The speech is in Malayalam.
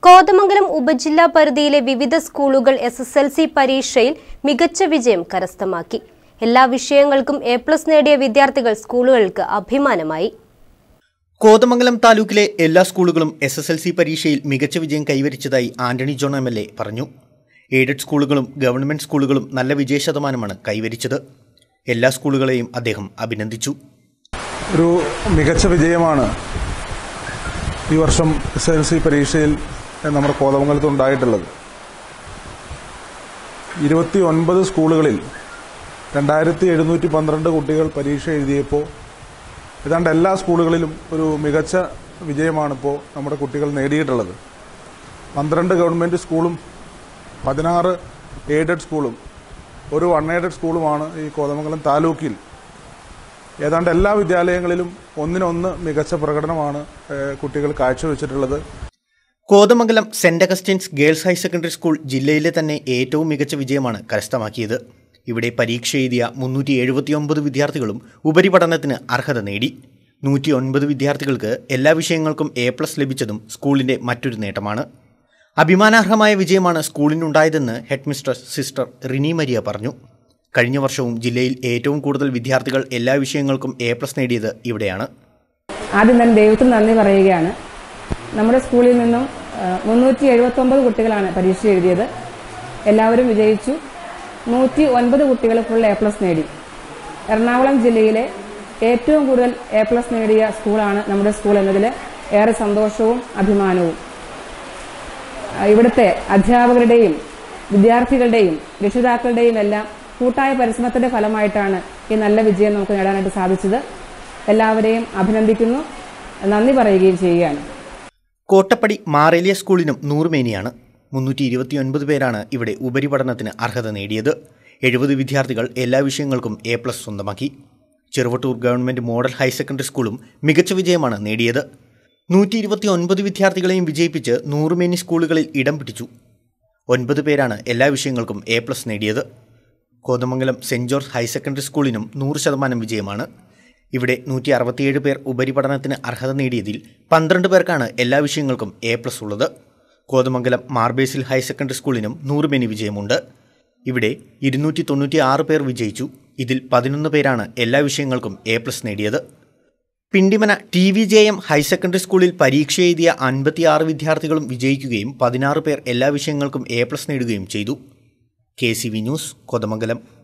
കോതമംഗലം ഉപജില്ലാ പരിധിയിലെ വിവിധ സ്കൂളുകൾ എസ് എസ് എൽ സി പരീക്ഷയിൽ മികച്ച വിജയം കരസ്ഥമാക്കി എല്ലാ വിഷയങ്ങൾക്കും എ പ്ലസ് നേടിയ വിദ്യാർത്ഥികൾ സ്കൂളുകൾക്ക് അഭിമാനമായി കോതമംഗലം താലൂക്കിലെ എല്ലാ സ്കൂളുകളും എസ് എസ് എൽ സി പരീക്ഷയിൽ മികച്ച വിജയം കൈവരിച്ചതായി Antony John M L A പറഞ്ഞു എയ്ഡഡ് സ്കൂളുകളും ഗവൺമെന്റ് സ്കൂളുകളും നല്ല വിജയ ശതമാനമാണ് കൈവരിച്ചത് എല്ലാ സ്കൂളുകളെയും അദ്ദേഹം അഭിനന്ദിച്ചു ഒരു മികച്ച വിജയമാണ് ഈ വർഷം എസ് എൽ സി പരീക്ഷയിൽ നമ്മുടെ കോതമംഗലത്ത് ഉണ്ടായിട്ടുള്ളത് ഇരുപത്തി ഒൻപത് സ്കൂളുകളിൽ രണ്ടായിരത്തി എഴുന്നൂറ്റി പന്ത്രണ്ട് കുട്ടികൾ പരീക്ഷ എഴുതിയപ്പോൾ ഏതാണ്ട് എല്ലാ സ്കൂളുകളിലും ഒരു മികച്ച വിജയമാണിപ്പോൾ നമ്മുടെ കുട്ടികൾ നേടിയിട്ടുള്ളത് പന്ത്രണ്ട് ഗവൺമെൻറ് സ്കൂളും പതിനാറ് എയ്ഡഡ് സ്കൂളും ഒരു വൺ എയ്ഡഡ് സ്കൂളുമാണ് ഈ കോതമംഗലം താലൂക്കിൽ ഏതാണ്ട് എല്ലാ വിദ്യാലയങ്ങളിലും ഒന്നിനൊന്ന് മികച്ച പ്രകടനമാണ് ഏഹ്, കുട്ടികൾ കാഴ്ചവെച്ചിട്ടുള്ളത് Kothamangalam Saint Augustine's girls higher secondary school ജില്ലയിലെ തന്നെ ഏറ്റവും മികച്ച വിജയമാണ് കരസ്ഥമാക്കിയത് ഇവിടെ പരീക്ഷ എഴുതിയ മുന്നൂറ്റി എഴുപത്തിയൊമ്പത് വിദ്യാർത്ഥികളും ഉപരിപഠനത്തിന് അർഹത നേടി നൂറ്റി ഒൻപത് വിദ്യാർത്ഥികൾക്ക് എല്ലാ വിഷയങ്ങൾക്കും എ പ്ലസ് ലഭിച്ചതും സ്കൂളിന്റെ മറ്റൊരു നേട്ടമാണ് അഭിമാനാർഹമായ വിജയമാണ് സ്കൂളിനുണ്ടായതെന്ന് head mistress sister Rini Maria പറഞ്ഞു കഴിഞ്ഞ വർഷവും ജില്ലയിൽ ഏറ്റവും കൂടുതൽ വിദ്യാർത്ഥികൾ എല്ലാ വിഷയങ്ങൾക്കും എ പ്ലസ് നേടിയത് ഇവിടെയാണ് ആദ്യം തന്നെ ദൈവത്തിന് നന്ദി പറയുകയാണ് നമ്മുടെ സ്കൂളിൽ നിന്നും മുന്നൂറ്റി എഴുപത്തി ഒമ്പത് കുട്ടികളാണ് പരീക്ഷ എഴുതിയത് എല്ലാവരും വിജയിച്ചു നൂറ്റി ഒൻപത് കുട്ടികൾ ഫുൾ എ പ്ലസ് നേടി എറണാകുളം ജില്ലയിലെ ഏറ്റവും കൂടുതൽ എ പ്ലസ് നേടിയ സ്കൂളാണ് നമ്മുടെ സ്കൂൾ എന്നതിൽ ഏറെ സന്തോഷവും അഭിമാനവും ആ, ഇവിടുത്തെ അധ്യാപകരുടെയും വിദ്യാർത്ഥികളുടെയും രക്ഷിതാക്കളുടെയും എല്ലാം കൂട്ടായ പരിശ്രമത്തിന്റെ ഫലമായിട്ടാണ് ഈ നല്ല വിജയം നമുക്ക് നേടാനായിട്ട് സാധിച്ചത് എല്ലാവരെയും അഭിനന്ദിക്കുന്നു നന്ദി പറയുകയും ചെയ്യുകയാണ് കോട്ടപ്പടി മാറേലിയ സ്കൂളിനും നൂറുമേനിയാണ് മുന്നൂറ്റി ഇരുപത്തിയൊൻപത് പേരാണ് ഇവിടെ ഉപരിപഠനത്തിന് അർഹത നേടിയത് എഴുപത് വിദ്യാർത്ഥികൾ എല്ലാ വിഷയങ്ങൾക്കും എ പ്ലസ് സ്വന്തമാക്കി Cheruvattoor government model higher secondary സ്കൂളും മികച്ച വിജയമാണ് നേടിയത് നൂറ്റി ഇരുപത്തി ഒൻപത് വിദ്യാർത്ഥികളെയും വിജയിപ്പിച്ച് നൂറുമേനി സ്കൂളുകളിൽ ഇടം പിടിച്ചു ഒൻപത് പേരാണ് എല്ലാ വിഷയങ്ങൾക്കും എ പ്ലസ് നേടിയത് Kothamangalam Saint George higher secondary സ്കൂളിനും നൂറ് ശതമാനം വിജയമാണ് ഇവിടെ നൂറ്റി അറുപത്തിയേഴ് പേർ ഉപരിപഠനത്തിന് അർഹത നേടിയതിൽ പന്ത്രണ്ട് പേർക്കാണ് എല്ലാ വിഷയങ്ങൾക്കും എ പ്ലസ് ഉള്ളത് കോതമംഗലം മാർബേസിൽ ഹയർ സെക്കൻഡറി സ്കൂളിനും നൂറ് മേനി വിജയമുണ്ട് ഇവിടെ ഇരുന്നൂറ്റി തൊണ്ണൂറ്റി ആറ് പേർ വിജയിച്ചു ഇതിൽ പതിനൊന്ന് പേരാണ് എല്ലാ വിഷയങ്ങൾക്കും എ പ്ലസ് നേടിയത് Pindimana T V J M higher secondary സ്കൂളിൽ പരീക്ഷ എഴുതിയ അൻപത്തിയാറ് വിദ്യാർത്ഥികളും വിജയിക്കുകയും പതിനാറ് പേർ എല്ലാ വിഷയങ്ങൾക്കും എ പ്ലസ് നേടുകയും ചെയ്തു K C V news Kothamangalam